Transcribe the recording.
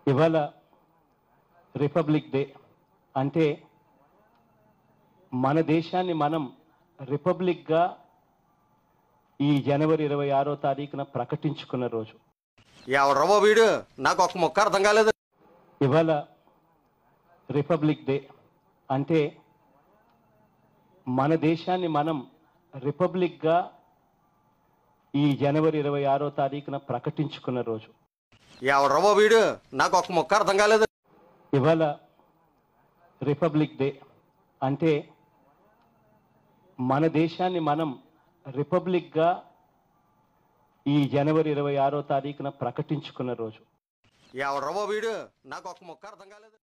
ఇవాళ republic day అంటే మన దేశాన్ని మనం రిపబ్లిక్గా ఈ జనవరి ఇరవై ఆరో తారీఖున ప్రకటించుకున్న రోజు ఎవడ్రా వీడు నాకు ఒక ముక్క అర్థం కాలేదు ఇవాళ రిపబ్లిక్ డే అంటే మన దేశాన్ని మనం రిపబ్లిక్గా ఈ జనవరి ఇరవై ఆరో తారీఖున ప్రకటించుకున్న రోజు ఎవడ్రా వీడు నాకు ఒక ముక్క అర్థం కాలేదు ఇవాళ రిపబ్లిక్ డే అంటే మన దేశాన్ని మనం రిపబ్లిక్గా ఈ జనవరి ఇరవై ఆరో తారీఖున ప్రకటించుకున్న రోజు ఎవడ్రా వీడు నాకు ఒక ముక్క అర్థం కాలేదు